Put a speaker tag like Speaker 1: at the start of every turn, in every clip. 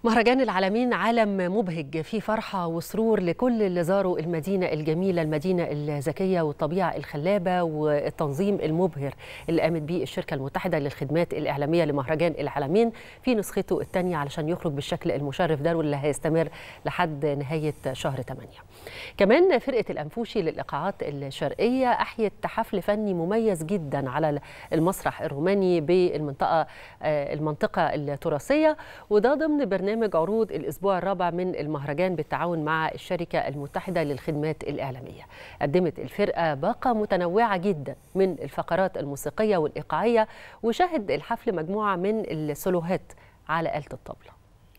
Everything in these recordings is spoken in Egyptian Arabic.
Speaker 1: مهرجان العالمين عالم مبهج فيه فرحة وسرور لكل اللي زاروا المدينة الجميلة المدينة الذكية والطبيعة الخلابة والتنظيم المبهر اللي قامت به الشركة المتحدة للخدمات الإعلامية لمهرجان العالمين في نسخته الثانية علشان يخرج بالشكل المشرف ده واللي هيستمر لحد نهاية شهر 8 كمان فرقة الأنفوشي للإيقاعات الشرقية أحيت حفل فني مميز جدا على المسرح الروماني بالمنطقة المنطقة التراثية وده ضمن برنامج برنامج عروض الأسبوع الرابع من المهرجان بالتعاون مع الشركة المتحدة للخدمات الإعلامية قدمت الفرقة باقة متنوعة جدا من الفقرات الموسيقية والإيقاعية وشهد الحفل مجموعة من السولوهات على آلة الطبلة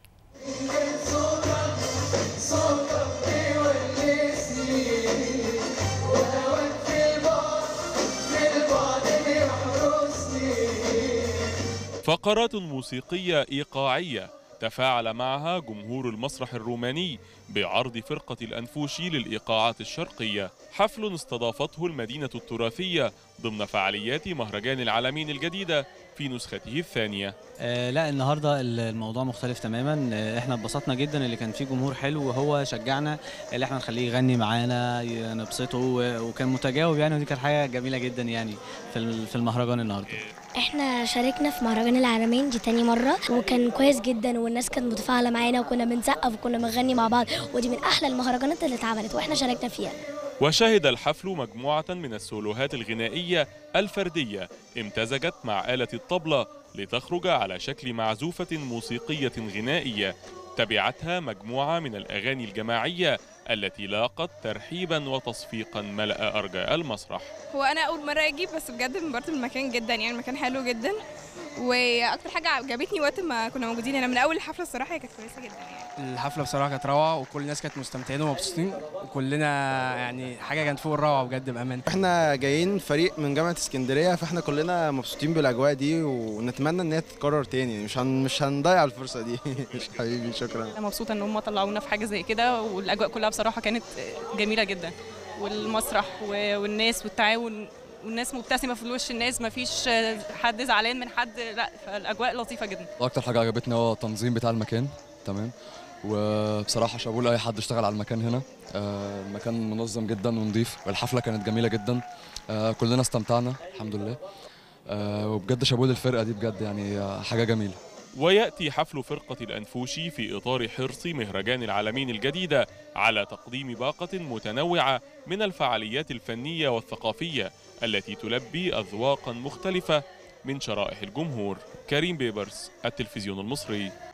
Speaker 2: فقرات موسيقية إيقاعية تفاعل معها جمهور المسرح الروماني بعرض فرقة الأنفوشي للإيقاعات الشرقية حفل استضافته المدينة التراثية ضمن فعاليات مهرجان العالمين الجديدة في نسخته الثانية
Speaker 3: آه لا النهارده الموضوع مختلف تماما آه احنا اتبسطنا جدا اللي كان فيه جمهور حلو وهو شجعنا اللي احنا نخليه يغني معانا نبسطه وكان متجاوب يعني ودي كانت حاجه جميله جدا يعني في في المهرجان النهارده
Speaker 4: احنا شاركنا في مهرجان العالمين دي تاني مرة وكان كويس جدا والناس كانت متفاعلة معانا وكنا بنسقف وكنا بنغني مع بعض ودي من أحلى المهرجانات اللي اتعملت واحنا شاركنا فيها
Speaker 2: وشهد الحفل مجموعة من السولوهات الغنائية الفردية امتزجت مع آلة الطبلة لتخرج على شكل معزوفة موسيقية غنائية تبعتها مجموعة من الأغاني الجماعية التي لاقت ترحيبا وتصفيقا ملأ أرجاء المسرح
Speaker 5: هو أنا أول مرة أجي بس بجد انبهرت بالمكان جدا يعني المكان حلو جدا واكتر حاجه عجبتني وقت ما كنا موجودين انا من اول الحفله الصراحه هي كانت كويسه جدا يعني
Speaker 6: الحفله بصراحه كانت روعه وكل الناس كانت مستمتعين ومبسوطين وكلنا يعني حاجه كانت فوق الروعه بجد بامانه
Speaker 7: احنا جايين فريق من جامعه اسكندريه فاحنا كلنا مبسوطين بالاجواء دي ونتمنى ان هي تتكرر تاني مش هن مش هنضيع الفرصه دي حبيبي شكرا
Speaker 8: انا مبسوطه ان هم طلعونا في حاجه زي كده والاجواء كلها بصراحه كانت جميله جدا والمسرح والناس والتعاون والناس مبتسمه في وش الناس ما فيش حد زعلان من حد لا فالاجواء لطيفه جدا
Speaker 9: اكتر حاجه عجبتني هو التنظيم بتاع المكان تمام وبصراحه شابوه لاي حد اشتغل على المكان هنا المكان منظم جدا ونظيف والحفله كانت جميله جدا كلنا استمتعنا الحمد لله وبجد شابوه للفرقه دي بجد يعني حاجه جميله
Speaker 2: ويأتي حفل فرقة الأنفوشي في إطار حرص مهرجان العالمين الجديدة على تقديم باقة متنوعة من الفعاليات الفنية والثقافية التي تلبي أذواقا مختلفة من شرائح الجمهور كريم بيبرس التلفزيون المصري